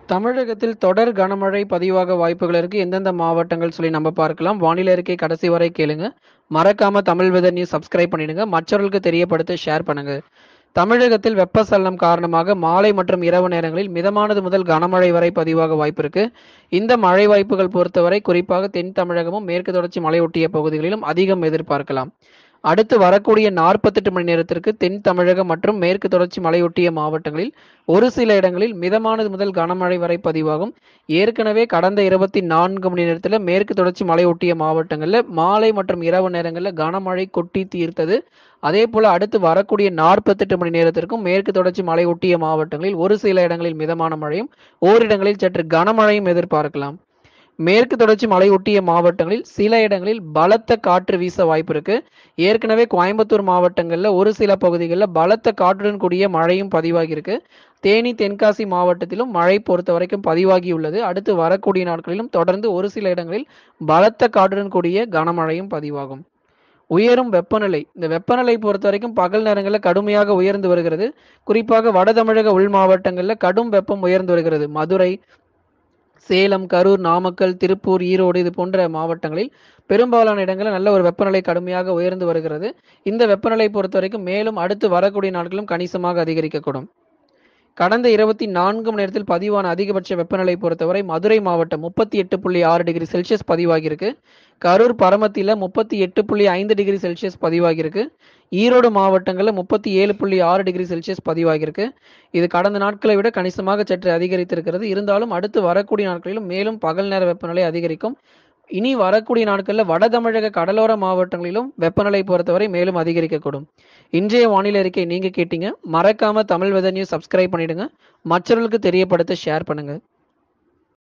தமிழகத்தில் தொடர் கனமழை பதிவாக வாய்ப்புகள் இருக்கு எந்தெந்த மாவட்டங்கள் சொல்லி நம்ம பார்க்கலாம் வானிலை அறிக்கை கடைசி வரை கேளுங்க மறக்காம தமிழ் வெதர் நியூஸ் சப்ஸ்கிரைப் பண்ணிடுங்க மற்றவர்களுக்கு தெரியப்படுத்த ஷேர் பண்ணுங்க தமிழகத்தில் வெப்பசலனம் காரணமாக மாலை மற்றும் இரவு நேரங்களில் மிதமானது முதல் கனமழை வரை பதிவாக வாய்ப்பு இருக்கு இந்த மழை வாய்ப்புகள் பொறுத்தவரை குறிப்பாக தென் தமிழகமும் மேற்கு தொடர்ச்சி மலையொட்டிய பகுதிகளிலும் அதிகம் எதிர்பார்க்கலாம் அடுத்து வரக்கூடிய நாற்பத்தெட்டு மணி நேரத்திற்கு தென் தமிழகம் மற்றும் மேற்கு தொடர்ச்சி மலையொட்டிய மாவட்டங்களில் ஒரு சில இடங்களில் மிதமானது முதல் கனமழை வரை பதிவாகும் ஏற்கனவே கடந்த இருபத்தி நான்கு மணி நேரத்தில் மேற்கு தொடர்ச்சி மலையொட்டிய மாவட்டங்களில் மாலை மற்றும் இரவு நேரங்களில் கனமழை கொட்டி தீர்த்தது அதே போல அடுத்து வரக்கூடிய நாற்பத்தெட்டு மணி நேரத்திற்கும் மேற்கு தொடர்ச்சி மலையொட்டிய மாவட்டங்களில் ஒரு சில இடங்களில் மிதமான மழையும் ஓரிடங்களில் சற்று கனமழையும் எதிர்பார்க்கலாம் மேற்கு தொடர்ச்சி மலையொட்டிய மாவட்டங்களில் சில இடங்களில் பலத்த காற்று வீச வாய்ப்பு இருக்கு ஏற்கனவே கோயம்புத்தூர் மாவட்டங்களில் ஒரு சில பகுதிகளில் பலத்த காற்றுடன் கூடிய மழையும் பதிவாகி இருக்கு தேனி தென்காசி மாவட்டத்திலும் மழை பொறுத்த வரைக்கும் பதிவாகியுள்ளது அடுத்து வரக்கூடிய நாட்களிலும் தொடர்ந்து ஒரு சில இடங்களில் பலத்த காற்றுடன் கூடிய கனமழையும் பதிவாகும் உயரும் வெப்பநிலை இந்த வெப்பநிலை பொறுத்த வரைக்கும் பகல் நேரங்களில் கடுமையாக உயர்ந்து வருகிறது குறிப்பாக வட தமிழக உள் மாவட்டங்களில் கடும் வெப்பம் உயர்ந்து வருகிறது மதுரை சேலம் கரூர் நாமக்கல் திருப்பூர் ஈரோடு இது போன்ற மாவட்டங்களில் பெரும்பாலான இடங்களில் நல்ல ஒரு வெப்பநிலை கடுமையாக உயர்ந்து வருகிறது இந்த வெப்பநிலை பொறுத்த வரைக்கும் மேலும் அடுத்து வரக்கூடிய நாட்களும் கணிசமாக அதிகரிக்கக்கூடும் கடந்த இருபத்தி நான்கு மணி நேரத்தில் பதிவான அதிகபட்ச வெப்பநிலை பொறுத்தவரை மதுரை மாவட்டம் முப்பத்தி எட்டு புள்ளி ஆறு டிகிரி செல்சியஸ் பதிவாகியிருக்கு கரூர் பரமத்தில முப்பத்தி எட்டு புள்ளி ஐந்து டிகிரி செல்சியஸ் பதிவாகியிருக்கு ஈரோடு மாவட்டங்களில் முப்பத்தி ஏழு புள்ளி ஆறு டிகிரி செல்சியஸ் பதிவாகியிருக்கு இது கடந்த நாட்களை விட கணிசமாக சற்று அதிகரித்திருக்கிறது இருந்தாலும் அடுத்து வரக்கூடிய நாட்களிலும் மேலும் பகல் நேர வெப்பநிலை அதிகரிக்கும் இனி வரக்கூடிய நாட்களில் வட தமிழக கடலோர மாவட்டங்களிலும் வெப்பநிலை பொறுத்தவரை மேலும் அதிகரிக்கக்கூடும் இன்றைய வானிலை அறிக்கை நீங்க கேட்டீங்க மறக்காம தமிழ் வெதர் நியூஸ் சப்ஸ்கிரைப் பண்ணிடுங்க மற்றவர்களுக்கு தெரியப்படுத்த ஷேர் பண்ணுங்க